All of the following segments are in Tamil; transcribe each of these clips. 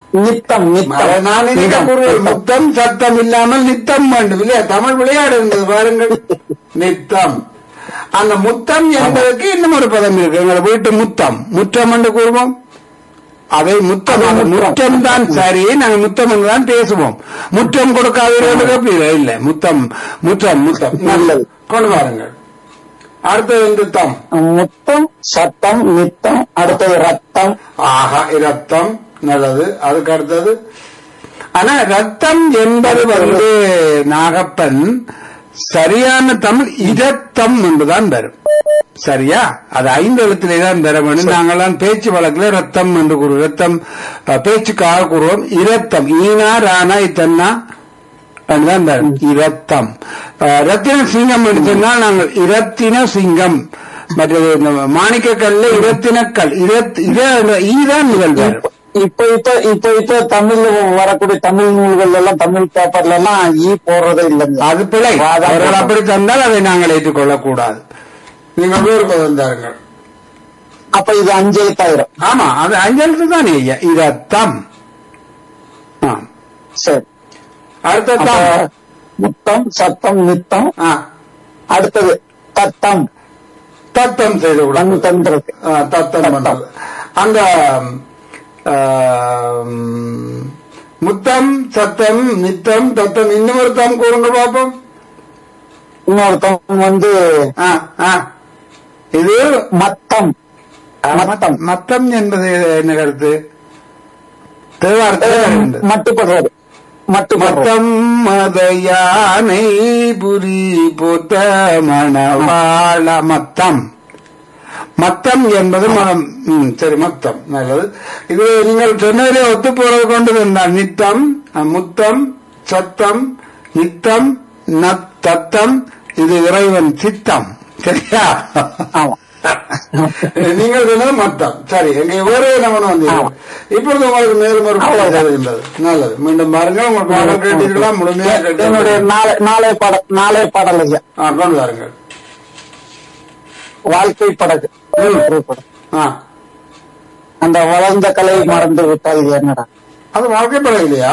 நித்தம் நித்தம் அதை நான் நினைக்க நிதம், கூறுவேன் நித்தம். முத்தம் சத்தம் இல்லாமல் நித்தம் வேண்டும் இல்லையா தமிழ் விளையாடு இருந்தது பாருங்கள் நித்தம் அந்த முத்தம் என்பதற்கு இன்னும் ஒரு பதம் இருக்கு எங்கள் வீட்டு முத்தம் முற்றம் என்று கூறுவோம் அதை முத்தம் அது முற்றம். முற்றம் தான் சரி நாங்கள் முத்தம் என்று தான் பேசுவோம் முற்றம் கொடுக்காதீர்கள் இல்ல முத்தம் முற்றம் முத்தம் நல்லது. கொண்டு வாருங்கள் அடுத்தது நித்தம் முத்தம் சத்தம் நித்தம் அடுத்தது ரத்தம் ஆஹா ரத்தம் நல்லது அதுக்கு அடுத்தது ஆனா ரத்தம் என்பது வந்து நாகப்பன் சரியான தமிழ் இரத்தம் என்றுதான் வரும் சரியா அது ஐந்து எழுத்திலே தான் வர வேண்டும் நாங்கெல்லாம் பேச்சு வழக்கில் ரத்தம் என்று கூறுவோம் ரத்தம் அஹ், பேச்சுக்காக கூறுவோம் இரத்தம் ஈனா ராணா இத்தன்னா அதுதான் வரும் இரத்தம் அஹ், ரத்தின சிங்கம் என்று சொன்னால் நாங்கள் இரத்தின சிங்கம் மற்றது இந்த மாணிக்க கல்ல இரத்தினக்கல் இரத் இத ஈதான் முதல் வரும் இப்ப இப்ப இப்ப இப்ப தமிழ்ல வரக்கூடிய தமிழ் நூல்கள் எல்லாம் தமிழ் பேப்பர்ல எல்லாம் ஈ போடுறதே இல்லைங்க அது பிழை வாதம் அவர்கள் போட்டோம். அப்படி தந்தால் அதை நாங்கள் ஏற்றுக்கொள்ளக் கூடாது நீங்கள் வேறு பதம் தாருங்கள் அப்ப இது அஞ்சு எழுத்தாயிரம் ஆமா அது அஞ்சலுக்கு தானே ஐயா இரத்தம் ஆ. சரி அடுத்த அப்ப தம் முத்தம் சத்தம் நித்தம் ஆ. அடுத்தது தத்தம் தத்தம் செய்து தன் விடுங்க தந்திரத்து ஆ, தத்தம் பண்றது அந்த ஆம், முத்தம் சத்தம் நித்தம் தத்தம் இன்னும் ஒரு தம் கூறுங்க பாப்போம் இன்னொருத்தம் வந்து ஆ, ஆ. இது மத்தம் மத்தம் மத்தம் என்பது என்ன கருத்து தேவாரத்தில் வருகின்றது. மட்டுப்படுறது மட்டுப்படுறது மத்தம் மத யானை புரி புத்த மணவாள மத்தம் மத்தம் என்பது மனம் ம், சரி மத்தம் நல்லது இது நீங்கள் சொன்னதிலே ஒத்து போறது கொண்டு வந்தால் நித்தம் அஹ், முத்தம் சத்தம் நித்தம் நத் தத்தம் இது இறைவன் சித்தம் சரியா ஆமா நீங்கள் சொன்னது மொத்தம் சரி எங்க வேறு நம்ம வந்து ஆமா. இப்பொழுது உங்களுக்கு மேலும் ஒரு பாடல் வருகின்றது நல்லது மீண்டும் பாருங்கள் உங்கள் பாடல் கேட்டீர்களா முழுமையா என்னுடைய கேட்டு நாளை நாளை பாடல் நாளை பாடல் ஐயா ஆ கொண்டு வாருங்கள் வாழ்க்கை படகு ம். திரைப்படம். ஆ அந்த வளர்ந்த கலை மறந்து விட்டால் இது என்னடா அது வாழ்க்கை படம் இல்லையா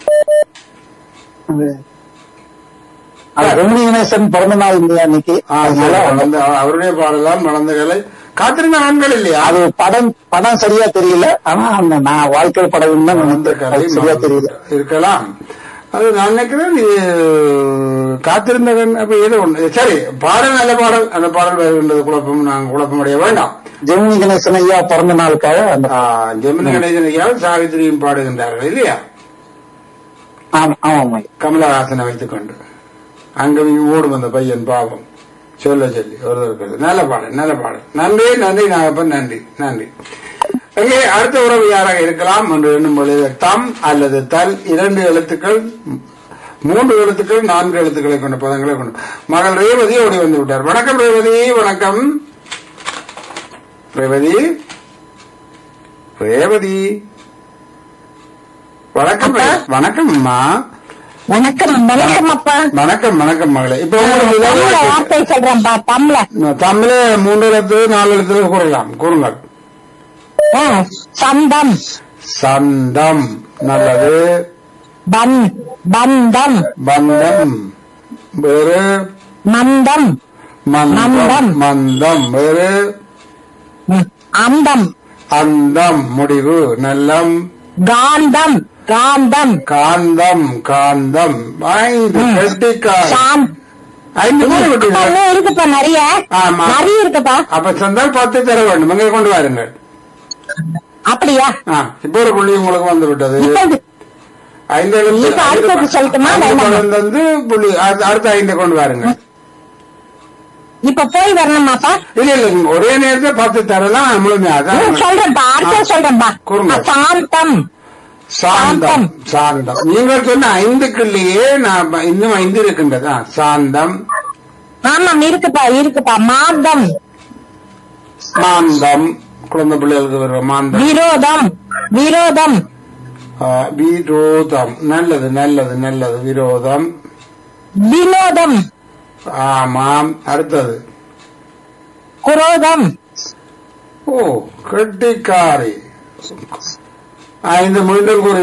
அது அது ரமணி கணேசன் பிறந்த நாள் இல்லையா இன்னைக்கு ஆ, அதனால சரி, வளர்ந்த அவருடைய பாடலாம் வளர்ந்தகளை காத்திருந்த ஆண்கள் இல்லையா அது படம் படம் சரியா தெரியல ஆனா அந்த நான் வாழ்க்கை படகுன்னு தான் வளர்ந்த நினைக்கிறேன். கலை அது சரியா தெரியல மறந்து இருக்கலாம் அது நான் நினைக்கிறேன் இது காத்திருந்த கண் அப்ப ஏதோ ஒண்ணு சரி பாடல் நல்ல பாடல் அந்த பாடல் வருகின்றது குழப்பம் நாங்கள் குழப்பமடைய வேண்டாம் ஜெமினி கணேசன் ஐயா பிறந்த நாளுக்காக அந்த ஆ, ஜெமினி கணேசன் ஐயாவும் சாவித்திரியும் பாடுகின்றார்கள் இல்லையா ஆமா ஆமா ஐயா. கமலஹாசனை வைத்துக் கொண்டு அங்கும் ஓடும் அந்த பையன் பாவம் சொல்ல சொல்லி ஒருத்தருக்கு நல்ல பாடல் நல்ல பாடல் நன்றி நன்றி நாகப்பன் நன்றி நன்றி அங்கே அடுத்த உறவு யாராக இருக்கலாம் என்று எண்ணும் பொழுது தம் அல்லது தல் இரண்டு எழுத்துக்கள் மூன்று எழுத்துக்கள் நான்கு எழுத்துக்களை கொண்ட பதங்களை கொண்டு மகள் ரேவதி ஓடி வந்து விட்டார் வணக்கம் ரேவதி வணக்கம் ரேவதி ரேவதி வணக்கம் வணக்கம் அம்மா வணக்கம் வணக்கம் அப்பா வணக்கம் வணக்கம் மகளே இப்ப தமிழ்ல உங்களுக்கு வார்த்தை சொல்றேன்பா தமிழ தமிழ மூன்று எழுத்து நாலு எழுத்துல கூறலாம் கூறுங்கள் ஆ, சந்தம் சந்தம் நல்லது பன் பந்தம் பந்தம் வேறு மந்தம் மந்தம் மந்தம். மந்தம் வேறு ம், அந்தம் அந்தம் முடிவு நல்லம் காந்தம் காந்தம் காந்தம் காந்தம் ஐந்து ம். கெட்டிக்கார சாம் ஐந்து பேர் அப்பா, விட்டீர்கள் இன்னும் இருக்குப்பா நிறைய ஆமா. நிறைய இருக்குப்பா அப்ப சந்தால் பத்து தர வேண்டும் இங்கே கொண்டு வாருங்கள் அப்படியா ஆ, இப்போ ஒரு புள்ளி உங்களுக்கு வந்து விட்டது இப்ப இது- ஐந்து எழுத்து இப்ப அடுத்தது ஐந்து சொல்லட்டுமா? ஐந்து வேண்டாமா? கொண்டு வந்து புள்ளி அடுத்த அடுத்த ஐந்து கொண்டு வாருங்க இப்ப போய் வரணுமாப்பா இல்ல இல்ல ஒரே நேரத்தில் பத்து தரலாம் முழுமையா ம், அதான் சொல்றேன்பா அடுத்த ஆ. சொல்றேன்பா கூறுங்க. ஆ, சாந்தம் சாந்தம் சாந்தம் நீங்கள் சொன்ன ஐந்துக்குள்ளேயே நான் ப- இன்னும் ஐந்து இருக்கின்றது ஆ, சாந்தம் ஆமாம் இருக்குப்பா இருக்குப்பா மாந்தம் மாந்தம் குழந்தை பிள்ளைகளுக்கு வருவ மாந்தம் விரோதம் விரோதம் ஆ, விரோதம் நல்லது நல்லது நல்லது விரோதம் வினோதம் ஆமாம் அடுத்தது குரோதம் ஓ கெட்டிக்காரி ஐந்து மீண்டும் கூறி